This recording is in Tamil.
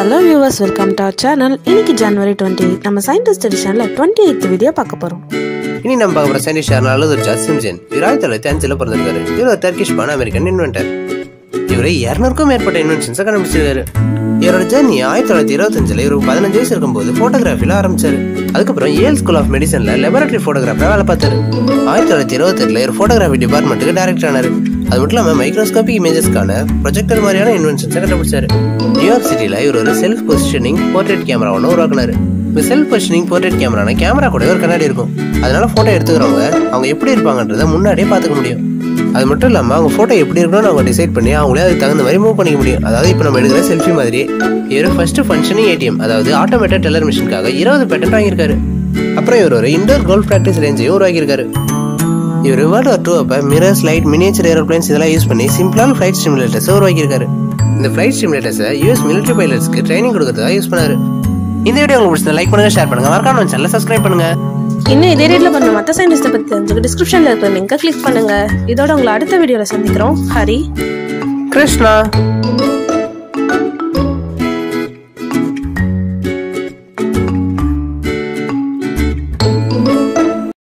hello viewers welcome to our channel இன்னைக்கு ஜனவரி டுவெண்ட்டி எயிட் நம்ம சயின்டிஸ்ட் எடிஷனில் டுவெண்ட்டி எயித் வீடியோ பார்க்க போகிறோம் இனி நம்ம பார்க்க போகிற சயின்டிஸ்ட் யாருனாலும் ஒரு ஜாஸ் சிம்சன் இவர் ஆயிரத்தி தொள்ளாயிரத்தி அஞ்சில் பிறந்திருக்காரு இவர் ஒரு டர்கிஷ் பான் அமெரிக்கன் இன்வென்டர் இவர் இரநூறுக்கும் மேற்பட்ட இன்வென்ஷன்ஸை கண்டுபிடிச்சிருக்காரு இவரோட ஜேர்னி ஆயிரத்தி தொள்ளாயிரத்தி இருபத்தஞ்சில் இவருக்கு பதினஞ்சு வயசு இருக்கும்போது ஃபோட்டோகிராஃபியில் ஆரம்பிச்சாரு அதுக்கப்புறம் ஏல் ஸ்கூல் ஆஃப் மெடிசனில் லெபரட்டரி ஃபோட்டோகிராஃபராக வேலை பார்த்தாரு ஆயிரத்தி தொள்ளாயிரத்தி இருபத்தெட்டில் இவர் ஃபோட்டோகிராஃபி டிபார்ட்மெண்ட்டுக்கு டைரக்டர் ஆனார் அது மட்டும் இல்லாமல் மைக்ரோஸ்கோபிக் இமேஜஸ்க்கான ப்ரொஜெக்டர் மாதிரியான இன்வென்ஷன்ஸை கண்டுபிடிச்சாரு நியூயார்க் சிட்டியில் இவர் ஒரு செல்ஃப் பொசிஷனிங் போர்ட்ரேட் கேமரா ஒன்று உருவாக்குனாரு இந்த செல்ஃப் பொசிஷனிங் போர்ட்ரேட் கேமரான கேமரா கூட ஒரு கண்ணாடி இருக்கும் அதனால ஃபோட்டோ எடுத்துக்கிறவங்க அவங்க எப்படி இருப்பாங்கன்றதை முன்னாடியே பார்த்துக்க முடியும் அது மட்டும் இல்லாமல் அவங்க ஃபோட்டோ எப்படி இருக்கணும்னு அவங்க டிசைட் பண்ணி அவங்களே அதுக்கு தகுந்த மாதிரி மூவ் பண்ணிக்க முடியும் அதாவது இப்போ நம்ம எடுக்கிற செல்ஃபி மாதிரி இவர் ஃபர்ஸ்ட் ஃபங்க்ஷனிங் ஏடிஎம் அதாவது ஆட்டோமேட்டட் டெல்லர் மிஷினுக்காக இருபது பேட்டன்ட் வாங்கியிருக்காரு அப்புறம் இவர் ஒரு இண்டோர் கோல்ஃப் ப்ராக்டிஸ் ரேஞ்சையும் உருவாக்கியிருக்காரு இவர் வேர்ல்டு வார் டூ அப்போ மிரர்ஸ் லைட் மினியேச்சர் ஏரோப்ளைன்ஸ் இதெல்லாம் யூஸ் பண்ணி சிம்பிளான ஃப்ளைட் ஸ்டிமுலேட்டர்ஸை உருவாக்கியிருக்காரு இந்த ஃப்ளைட் ஸ்டிமுலேட்டர்ஸை யூஎஸ் மிலிட்டரி பைலட்ஸ்க்கு ட்ரைனிங் கொடுக்கறதுக்காக யூஸ் பண்ணாரு இந்த வீடியோ உங்களுக்கு பிடிச்சா லைக் பண்ணுங்க ஷேர் பண்ணுங்க மறக்காம நம்ம சேனலை சப்ஸ்கிரைப் பண்ணுங்க இன்னும் இதே ரேட்டில் பண்ண மற்ற சயின்டிஸ்ட்டை பற்றி தெரிஞ்சுக்க டிஸ்கிரிப்ஷனில் இருக்கிற லிங்கை கிளிக் பண்ணுங்கள் இதோட உங்களை அடுத்த வீடியோவில் சந்திக்கிறோம் ஹரி கிருஷ்ணா